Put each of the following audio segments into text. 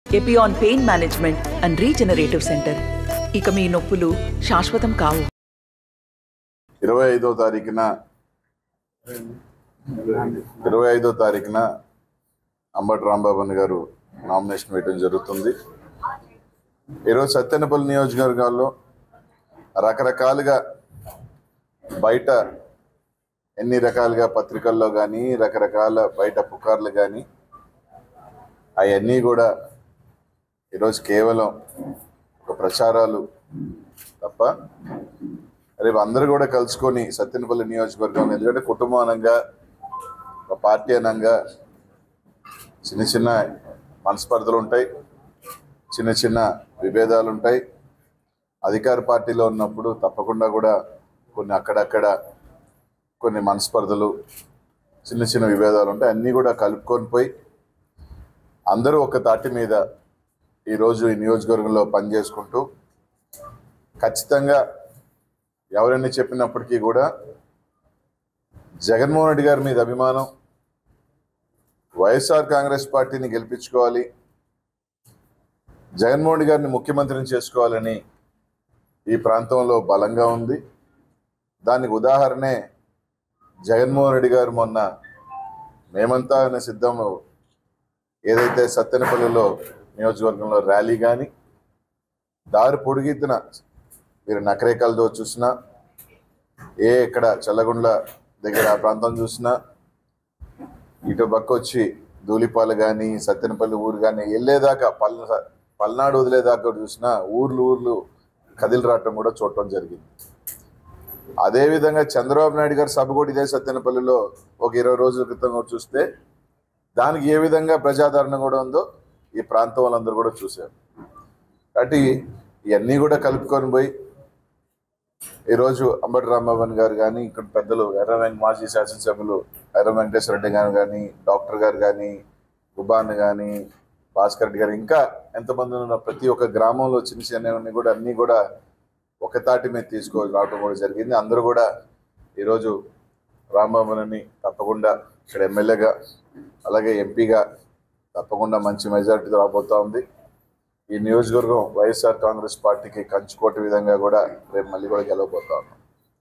Epione pain management and regenerative centre ఇక మీ నొప్పులు శాశ్వతం కావు ఇరవై ఐదో తారీఖున ఇరవై ఐదో తారీఖున అంబటి రాంబాబు గారు నామినేషన్ వేయడం జరుగుతుంది ఈరోజు సత్యనపల్లి నియోజకవర్గాల్లో రకరకాలుగా బయట ఎన్ని రకాలుగా పత్రికల్లో కానీ రకరకాల బయట పుకార్లు కానీ అవన్నీ కూడా ఈరోజు కేవలం ఒక ప్రచారాలు తప్ప రేపు అందరూ కూడా కలుసుకొని సత్యనపల్లి నియోజకవర్గం ఎందుకంటే కుటుంబానంగా ఒక పార్టీ అనంగా చిన్న చిన్న మనస్పర్ధలు ఉంటాయి చిన్న చిన్న విభేదాలు ఉంటాయి అధికార పార్టీలో ఉన్నప్పుడు తప్పకుండా కూడా కొన్ని అక్కడక్కడ కొన్ని మనస్పర్ధలు చిన్న చిన్న విభేదాలు ఉంటాయి అన్నీ కూడా కలుపుకొని పోయి అందరూ ఒక తాటి మీద ఈరోజు ఈ నియోజకవర్గంలో పనిచేసుకుంటూ ఖచ్చితంగా ఎవరైనా చెప్పినప్పటికీ కూడా జగన్మోహన్ రెడ్డి గారి మీద అభిమానం వైఎస్ఆర్ కాంగ్రెస్ పార్టీని గెలిపించుకోవాలి జగన్మోహన్ రెడ్డి గారిని ముఖ్యమంత్రిని చేసుకోవాలని ఈ ప్రాంతంలో బలంగా ఉంది దానికి ఉదాహరణే జగన్మోహన్ రెడ్డి గారు మొన్న మేమంతా అనే సిద్ధం ఏదైతే సత్తెనపల్లిలో నియోజకవర్గంలో ర్యాలీ కానీ దారి పొడిగెత్తిన మీరు నకరేకలతో చూసినా ఏ ఇక్కడ చల్లగుండ్ల దగ్గర ఆ ప్రాంతం చూసినా ఇటు పక్క వచ్చి ధూళిపాలు కానీ సత్తెనపల్లి ఊరు కానీ వెళ్ళేదాకా పల్ పల్నాడు వదిలేదాకా కూడా చూసినా ఊర్లు ఊర్లు కదిలి రావటం కూడా చూడటం జరిగింది అదేవిధంగా చంద్రబాబు నాయుడు గారి సభ కూడా ఇదే సత్తెనపల్లిలో ఒక ఇరవై రోజుల క్రితం కూడా చూస్తే దానికి ఏ విధంగా ప్రజాదరణ కూడా ఉందో ఈ ప్రాంతం వాళ్ళందరూ కూడా చూశారు కాబట్టి ఇవన్నీ కూడా కలుపుకొని పోయి ఈరోజు అంబటి రాంబాబన్ గారు కానీ ఇక్కడ పెద్దలు ఎర్ర వెంక మాజీ శాసనసభ్యులు ఎర్ర వెంకటేశ్వర రెడ్డి గారు కానీ డాక్టర్ గారు కానీ గుబాన్ కానీ భాస్కర్ రెడ్డి గారు ఇంకా ఎంతమంది ఉన్న ప్రతి ఒక్క గ్రామంలో చిన్న చిన్నవన్నీ కూడా అన్నీ కూడా ఒక తాటి మీద తీసుకో రావడం కూడా జరిగింది అందరూ కూడా ఈరోజు రాంబాబుని తప్పకుండా ఇక్కడ ఎమ్మెల్యేగా అలాగే ఎంపీగా తప్పకుండా మంచి మెజారిటీతో రాబోతా ఉంది ఈ నియోజకవర్గం వైఎస్ఆర్ కాంగ్రెస్ పార్టీకి కంచుకోట విధంగా కూడా రేపు మళ్ళీ కూడా గెలవబోతా ఉన్నాం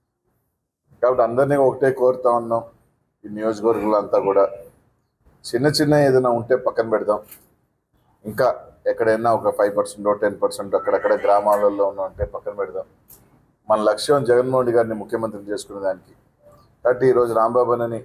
కాబట్టి అందరినీ ఒకటే కోరుతా ఉన్నాం ఈ నియోజకవర్గంలో అంతా కూడా చిన్న చిన్న ఏదైనా ఉంటే పక్కన పెడదాం ఇంకా ఎక్కడైనా ఒక ఫైవ్ పర్సెంట్ టెన్ పర్సెంట్ అక్కడక్కడ గ్రామాలలో ఉన్న ఉంటే పక్కన పెడదాం మన లక్ష్యం జగన్మోహన్ రెడ్డి గారిని ముఖ్యమంత్రి చేసుకునే దానికి కాబట్టి ఈరోజు రాంబాబునని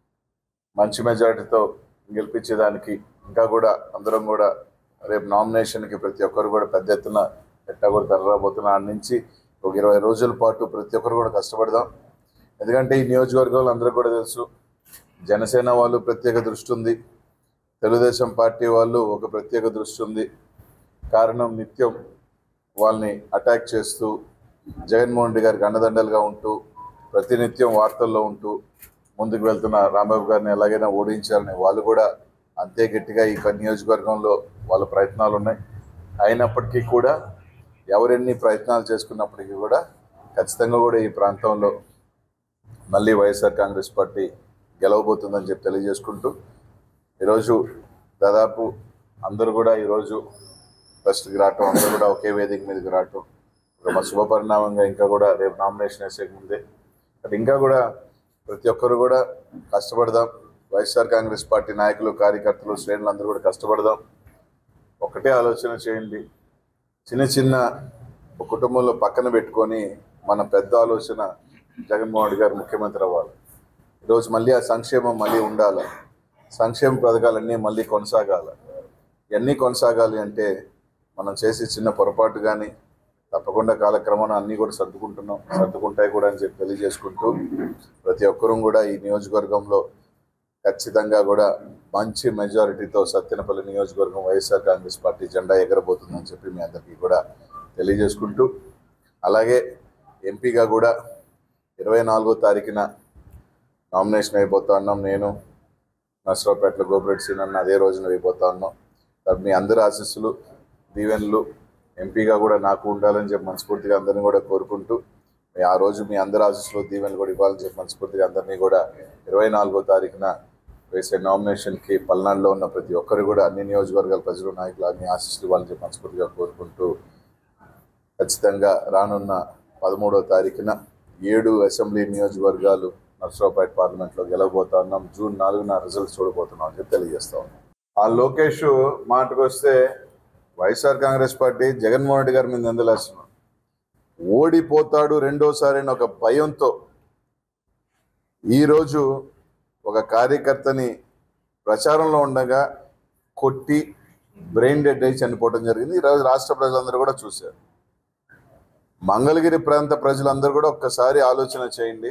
మంచి మెజారిటీతో గెలిపించేదానికి ఇంకా కూడా అందరం కూడా రేపు నామినేషన్కి ప్రతి ఒక్కరు కూడా పెద్ద ఎత్తున ఎట్టా కూడా తరలిపోతున్న ఆడ నుంచి ఒక ఇరవై రోజుల పాటు ప్రతి ఒక్కరు కూడా కష్టపడదాం ఎందుకంటే ఈ నియోజకవర్గంలో అందరికీ కూడా తెలుసు జనసేన వాళ్ళు ప్రత్యేక దృష్టి ఉంది తెలుగుదేశం పార్టీ వాళ్ళు ఒక ప్రత్యేక దృష్టి ఉంది కారణం నిత్యం వాళ్ళని అటాక్ చేస్తూ జగన్మోహన్ రెడ్డి గారికి అండదండలుగా ఉంటూ ప్రతినిత్యం వార్తల్లో ఉంటూ ముందుకు వెళ్తున్న రాంబాబు గారిని ఎలాగైనా ఓడించాలని వాళ్ళు కూడా అంతే గట్టిగా ఈ నియోజకవర్గంలో వాళ్ళ ప్రయత్నాలు ఉన్నాయి అయినప్పటికీ కూడా ఎవరెన్ని ప్రయత్నాలు చేసుకున్నప్పటికీ కూడా ఖచ్చితంగా కూడా ఈ ప్రాంతంలో మళ్ళీ వైఎస్ఆర్ కాంగ్రెస్ పార్టీ గెలవబోతుందని చెప్పి తెలియజేసుకుంటూ ఈరోజు దాదాపు అందరూ కూడా ఈరోజు ఫస్ట్కి రావటం అందరూ కూడా ఒకే వేదిక మీదకి రావటం ఒక మా శుభపరిణామంగా ఇంకా కూడా రేపు నామినేషన్ వేసే ముందే బట్ ఇంకా కూడా ప్రతి ఒక్కరు కూడా కష్టపడదాం వైఎస్ఆర్ కాంగ్రెస్ పార్టీ నాయకులు కార్యకర్తలు శ్రేణులు అందరూ కూడా కష్టపడదాం ఒకటే ఆలోచన చేయండి చిన్న చిన్న ఒక కుటుంబంలో పక్కన పెట్టుకొని మన పెద్ద ఆలోచన జగన్మోహన్ రెడ్డి గారు ముఖ్యమంత్రి అవ్వాలి ఈరోజు మళ్ళీ ఆ సంక్షేమం మళ్ళీ ఉండాలి సంక్షేమ పథకాలన్నీ మళ్ళీ కొనసాగాలి ఇవన్నీ కొనసాగాలి అంటే మనం చేసే చిన్న పొరపాటు కానీ తప్పకుండా కాలక్రమాన అన్నీ కూడా సర్దుకుంటున్నాం సర్దుకుంటాయి కూడా అని చెప్పి తెలియజేసుకుంటూ ప్రతి ఒక్కరూ కూడా ఈ నియోజకవర్గంలో ఖచ్చితంగా కూడా మంచి మెజారిటీతో సత్యనపల్లి నియోజకవర్గం వైఎస్ఆర్ కాంగ్రెస్ పార్టీ జెండా ఎగరబోతుందని చెప్పి మీ అందరికీ కూడా తెలియజేసుకుంటూ అలాగే ఎంపీగా కూడా ఇరవై నాలుగో తారీఖున నామినేషన్ అయిపోతా ఉన్నాం నేను నర్సరావుపేటలో గోపిరెడ్డి సీనన్న అదే రోజున అయిపోతా ఉన్నాం కాబట్టి మీ అందరి ఆశీస్సులు దీవెనలు ఎంపీగా కూడా నాకు ఉండాలని చెప్పి మనస్ఫూర్తిగా అందరినీ కూడా కోరుకుంటూ మీ ఆ రోజు మీ అందరి ఆశీస్సులు దీవెనలు కూడా ఇవ్వాలని చెప్పి మనస్ఫూర్తిగా అందరినీ కూడా ఇరవై నాలుగో తారీఖున వేసే నామినేషన్కి పల్నాడులో ఉన్న ప్రతి ఒక్కరు కూడా అన్ని నియోజకవర్గాల ప్రజలు నాయకులు అన్ని ఆశిస్తులు వాళ్ళని చెప్పి మనస్ఫూర్తిగా కోరుకుంటూ ఖచ్చితంగా రానున్న పదమూడవ తారీఖున ఏడు అసెంబ్లీ నియోజకవర్గాలు నర్సరావుపేట పార్లమెంట్లో గెలవబోతా ఉన్నాం జూన్ నాలుగున రిజల్ట్స్ చూడబోతున్నాం అని చెప్పి తెలియజేస్తా ఉన్నాం ఆ లోకేష్ మాటకు వస్తే YSR Congress party Jaganmohan Reddy గారి మీద ఎందులేస్తున్నాం ఓడిపోతాడు రెండోసారి అని ఒక భయంతో ఈరోజు ఒక కార్యకర్తని ప్రచారంలో ఉండగా కొట్టి బ్రెయిన్ డెడ్ అయి చనిపోవడం జరిగింది ఈరోజు రాష్ట్ర ప్రజలందరూ కూడా చూశారు మంగళగిరి ప్రాంత ప్రజలందరూ కూడా ఒక్కసారి ఆలోచన చేయండి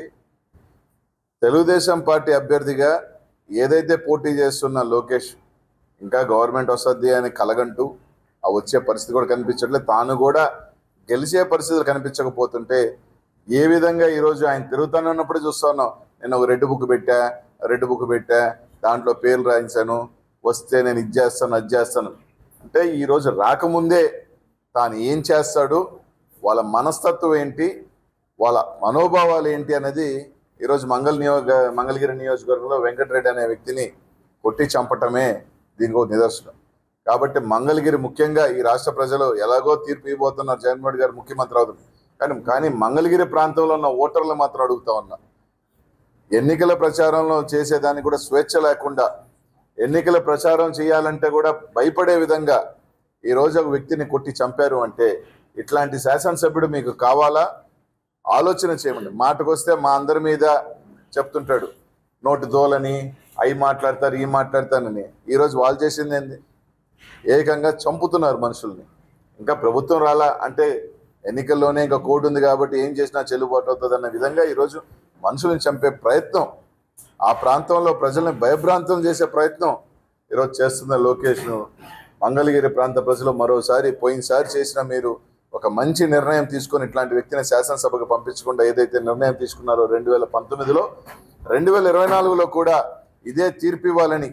తెలుగుదేశం పార్టీ అభ్యర్థిగా ఏదైతే పోటీ చేస్తున్న లోకేష్ ఇంకా గవర్నమెంట్ వస్తుంది అని కలగంటూ ఆ వచ్చే పరిస్థితి కూడా కనిపించట్లేదు తాను కూడా గెలిచే పరిస్థితులు కనిపించకపోతుంటే ఏ విధంగా ఈరోజు ఆయన తిరుగుతానే ఉన్నప్పుడు చూస్తా ఉన్నాం నేను ఒక రెడ్ బుక్ పెట్టా రెడ్ బుక్ పెట్టా దాంట్లో పేర్లు రాయించాను వస్తే నేను ఇది చేస్తాను అది చేస్తాను అంటే ఈరోజు రాకముందే తాను ఏం చేస్తాడు వాళ్ళ మనస్తత్వం ఏంటి వాళ్ళ మనోభావాలు ఏంటి అనేది ఈరోజు మంగళ నియోజక మంగళగిరి నియోజకవర్గంలో వెంకటరెడ్డి అనే వ్యక్తిని కొట్టి చంపటమే దీనికి ఒక నిదర్శనం కాబట్టి మంగళగిరి ముఖ్యంగా ఈ రాష్ట్ర ప్రజలు ఎలాగో తీర్పు ఇవ్వబోతున్నారు జగన్మోహన్ రెడ్డి గారు ముఖ్యమంత్రి అవుతుంది కానీ కానీ మంగళగిరి ప్రాంతంలో ఉన్న ఓటర్లు మాత్రం అడుగుతా ఉన్నా ఎన్నికల ప్రచారంలో చేసేదానికి కూడా స్వేచ్ఛ లేకుండా ఎన్నికల ప్రచారం చేయాలంటే కూడా భయపడే విధంగా ఈ రోజు ఒక వ్యక్తిని కొట్టి చంపారు అంటే ఇట్లాంటి శాసనసభ్యుడు మీకు కావాలా ఆలోచన చేయమండి మాటకొస్తే మా అందరి మీద చెప్తుంటాడు నోటి దోలని అవి మాట్లాడతారు ఈ మాట్లాడతానని ఈరోజు వాళ్ళు చేసింది ఏంది ఏకంగా చంపుతున్నారు మనుషుల్ని ఇంకా ప్రభుత్వం రాలా అంటే ఎన్నికల్లోనే ఇంకా కోడ్ ఉంది కాబట్టి ఏం చేసినా చెల్లుబాటు అవుతుంది అన్న విధంగా ఈరోజు మనుషుల్ని చంపే ప్రయత్నం ఆ ప్రాంతంలో ప్రజల్ని భయభ్రాంతం చేసే ప్రయత్నం ఈరోజు చేస్తున్న లోకేష్ను మంగళగిరి ప్రాంత ప్రజలు మరోసారి పోయినసారి చేసిన మీరు ఒక మంచి నిర్ణయం తీసుకొని ఇట్లాంటి వ్యక్తిని శాసనసభకు పంపించకుండా ఏదైతే నిర్ణయం తీసుకున్నారో రెండు వేల పంతొమ్మిదిలో రెండు వేల ఇరవై నాలుగులో కూడా ఇదే తీర్పు ఇవ్వాలని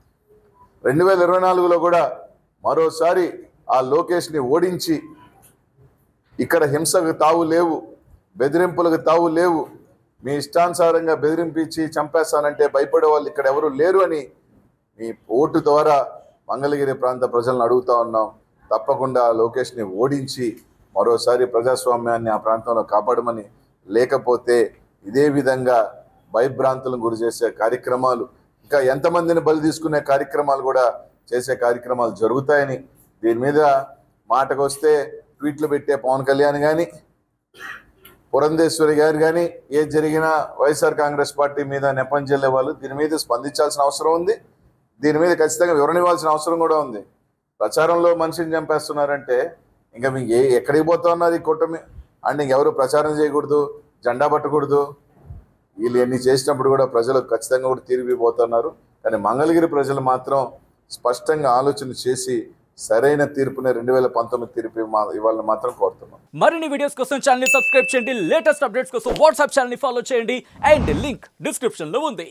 రెండు వేల ఇరవై నాలుగులో కూడా మరోసారి ఆ లోకేష్ని ఓడించి ఇక్కడ హింసకు తావు లేవు బెదిరింపులకు తావు లేవు మీ ఇష్టానుసారంగా బెదిరింపించి చంపేస్తానంటే భయపడే వాళ్ళు ఇక్కడ ఎవరు లేరు అని మీ ఓటు ద్వారా మంగళగిరి ప్రాంత ప్రజలను అడుగుతా ఉన్నాం తప్పకుండా ఆ లోకేష్ని ఓడించి మరోసారి ప్రజాస్వామ్యాన్ని ఆ ప్రాంతంలో కాపాడమని లేకపోతే ఇదే విధంగా భయభ్రాంతులను గురి చేసే కార్యక్రమాలు ఇంకా ఎంతమందిని బలి తీసుకునే కార్యక్రమాలు కూడా చేసే కార్యక్రమాలు జరుగుతాయని దీని మీద మాటకు వస్తే ట్వీట్లు పెట్టే పవన్ కళ్యాణ్ కానీ పురంధేశ్వరి గారు కానీ ఏది జరిగినా వైఎస్ఆర్ కాంగ్రెస్ పార్టీ మీద నెపం చెల్లే వాళ్ళు దీని మీద స్పందించాల్సిన అవసరం ఉంది దీని మీద ఖచ్చితంగా వివరణ ఇవ్వాల్సిన అవసరం కూడా ఉంది ప్రచారంలో మనిషిని చంపేస్తున్నారంటే ఇంకా మీకు ఏ ఎక్కడికి పోతా ఉన్నారు ఈ కూటమి అండ్ ఇంకెవరు ప్రచారం చేయకూడదు జెండా పట్టకూడదు వీళ్ళు ఎన్ని చేసినప్పుడు కూడా ప్రజలు ఖచ్చితంగా కూడా తీర్పిపోతున్నారు కానీ మంగళగిరి ప్రజలు మాత్రం స్పష్టంగా ఆలోచన చేసి సరైన తీర్పుని రెండు వేల పంతొమ్మిది తీర్పు ఇవ్వ- ఇవ్వాలని మాత్రం కోరుతున్నాం మరిన్ని వీడియోస్ కోసం ఛానల్ ని సబ్స్క్రైబ్ చేయండి లేటెస్ట్ అప్డేట్స్ కోసం వాట్సాప్ ఛానల్ ని ఫాలో చేయండి అండ్ లింక్ డిస్క్రిప్షన్ లో ఉంది